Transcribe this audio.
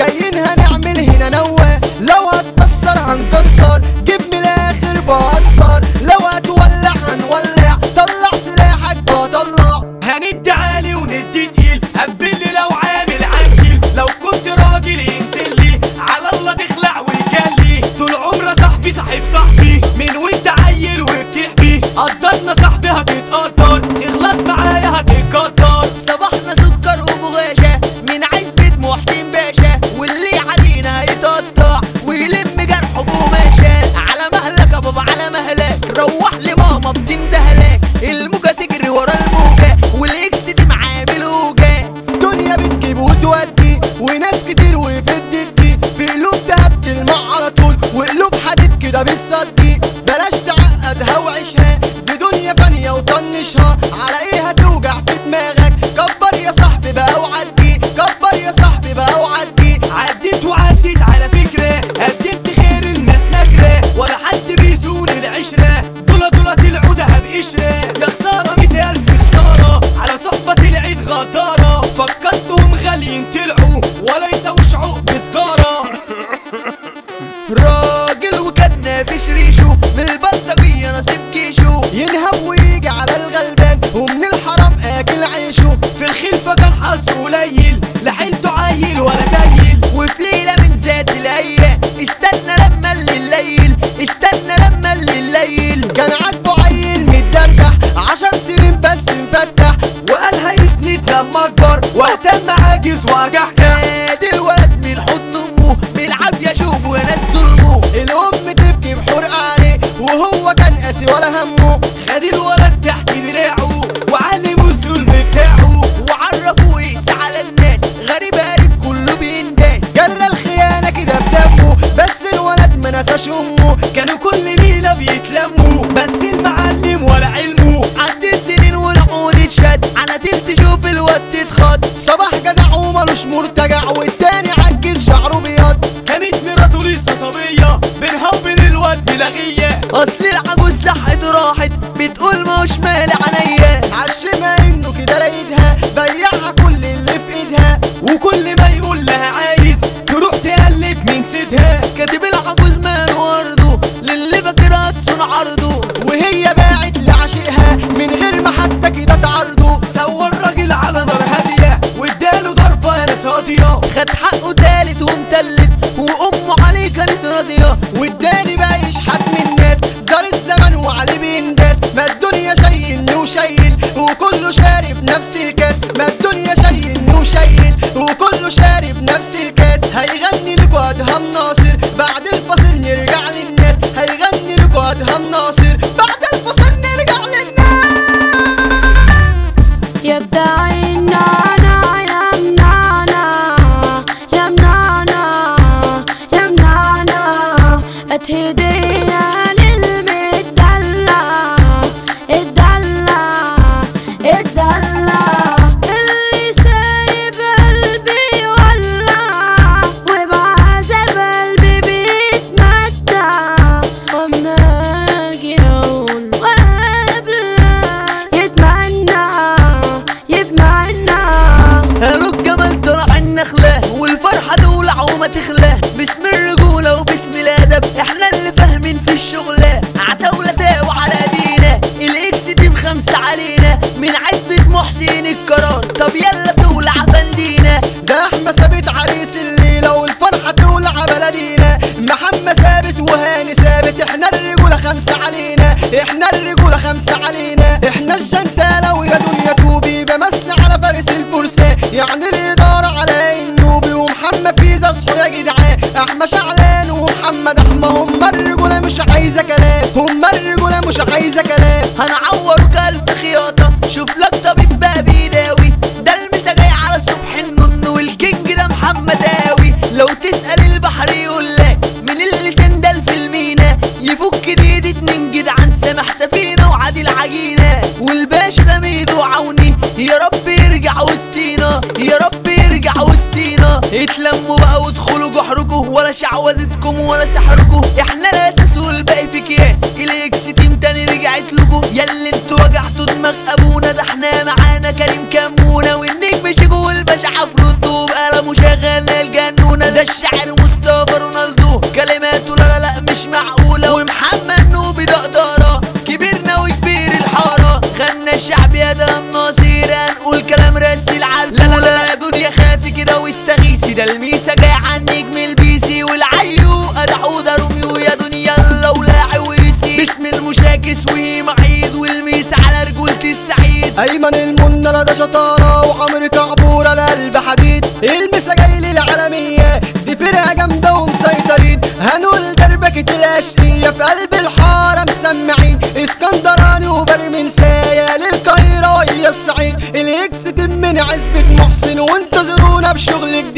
جايين هنعمل هنا نوة لو هتكسر هنكسر جيب من الاخر بقصر لو هتولع هنولع طلع سلاحك بطلع هندي عالي وندي تقيل قبل لو عامل عجل لو كنت راجل انزل لي على الله تخلع ويجلي طول عمر صاحبي صاحب صاحبي من وانت عيل وبتحبي قدرنا صاحبي هتتقدر تغلط معايا هتتقدر صباحنا سكر وبغاشة من عزبة محسن باشا واللي علينا هيتقطع ويلم جرحه بقماشة على مهلك يا بابا على مهلك روح لماما بتندهلك الموجة تجري ورا الموجة والاكس دي معامل وجاه دنيا بتجيب وتودي وناس كتير وفي الدي في قلوب دهب تلمع على طول وقلوب حديد كده بتصدي بلاش تعقدها وعيشها دي دنيا فانية وطنشها على ايه هتوجع في دماغك كبر يا صاحبي بقى وعدي كبر يا صاحبي بقى وعدي عديت وعديت على فكرة قدمت خير الناس نكرة ولا حد بيزون العشرة دولة دولة العودة بقشرة يا خسارة مية ألف خسارة على صحبة العيد غدارة فكرتهم غاليين طلعوا ولا يسووش عقب سجارة راجل وكان نافش ريشه من البلطجية نصيب جيشه ينهب ويجي على الغلبان ومن الحرام اكل عيشه في الخلفة كان حظه قليل لا حيلته عيل ولا تايل وفي ليلة من ذات الأيام استنى لما الليل استنى لما الليل كان عاجبه عيل متدردح عشر سنين بس مفتح وقال هيسند لما اكبر واهتم عاجز واجحجح ادي الولد من حضن امه بالعافية شوفوا يا ناس ظلمه الام تبكي بحرق عليه وهو كان قاسي ولا همه خد الولد تحت دراعه وعلمه الظلم بتاعه وعرفوا يقسى على الناس غريب قريب كله بينداس جرى الخيانة كده بدمه بس الولد ما نساش امه كانوا كل ليلة بيتلموا بس المعلم ولا علمه عدت سنين والعقود اتشد على تلت شوف الواد اتخض صباح جدع ومالوش مرتجع والتاني عجز شعره بيض كانت مراته لسه صبية بينها وبين الواد ملاغية اصل العجوز صحت راحت بتقول مش مال عينيا عشمها انه كده رايدها بيعها كل اللي في ايدها وكل ما يقول لها عايز تروح تقلب من سيدها كاتب العجوز مال ورده للي فاكرها تصون عرضه وهي باعت لعشقها من غير ما حتى كده تعرضه سوى الراجل على نار هادية واداله ضربة ناس قاضية خد حقه تالت ومتلت وامه عليه كانت راضيه واداني بقى يشحت من الناس دار الزمن وعليه بينداس ما الدنيا شايلني وشايل وكله شارب نفس الكاس ما الدنيا شايلني وشايل وكله شارب نفس الكاس هيغني لكوا ادهم ناصر بعد الفصل نرجع للناس هيغني لكوا ادهم ناصر بعد الفصل نرجع للناس يا بتاع النانا يا منانا يا منانا يا منانا هدية للمدلع الدلع الدلع اللي سايب قلبي يولع وبعذاب قلبي بيتمتع واما اجي اقول وابلع يتمنى يتمنى قالوا الجمال طلع النخلة والفرحة تولع وما تخلى باسم الرجولة وباسم الأدب احنا اللي فاهمين في الشغلة عتاولة تاو على ايدينا الاكس تيم خمسة علينا من عزبة محسن القرار طب يلا تولع بندينا ده احنا ثابت عريس الليلة والفرحة تولع بلدينا محمد ثابت وهاني ثابت احنا الرجولة خمسة علينا احنا الرجولة خمسة علينا احنا الجنتالة ويا دنيا توبي بمس على فارس الفرسان يعني الإدارة على النوبي ومحمد فيزا اصحوا يا جدعان احمد شعلان ومحمد احمد هم الرجولة مش عايزة كلام هم الرجولة مش عايزة كلام هنعورك ألف خياطة شوف لك طبيب بقى بيداوي ده المسا جاي على صبح النن والكينج ده محمد قوي لو تسأل البحر يقول لك من اللي سندل في المينا يفك ديد اتنين جدعان سامح سفينة وعادل عجينة والباشا ده ميدو عوني يا رب يرجع وسطينا يا رب يرجع وسطينا اتلموا بقى وادخلوا جحركم ولا شعوذتكم ولا سحركم احنا الاساس والباقي في اكياس الاكس تيم تاني رجعت لكم ياللي انتوا وجعتوا دماغ ابونا ده احنا معانا كريم كمونه والنجم شيكو والباشا عفروتو بقلمه شغال الفنان الجنونة ده الشاعر مصطفى رونالدو كلماته لا لا لا مش معقولة ومحمد نوبي دقدارة كبيرنا وكبير الحارة غنى الشعب يا دم ناصير هنقول كلام راسي العالم لا لا لا يا دنيا خافي كده واستغيثي ده الميسا جاي عن نجم البيسي والعيو ادحو ده روميو يا دنيا لو لاعي ويسي باسم المشاكس ومعيد والميس على رجولة السعيد ايمن المنى ده شطاره وعمرو كعبوره القلب حديد المسا جاي للعالميه دي فرقه جامده ومسيطرين هنقول دربكه الاشقيه في قلب الحاره مسمعين اسكندراني وبرمنسايه للقاهره ويا الصعيد الاكس تم من عزبه محسن وانتظرونا بشغل جديد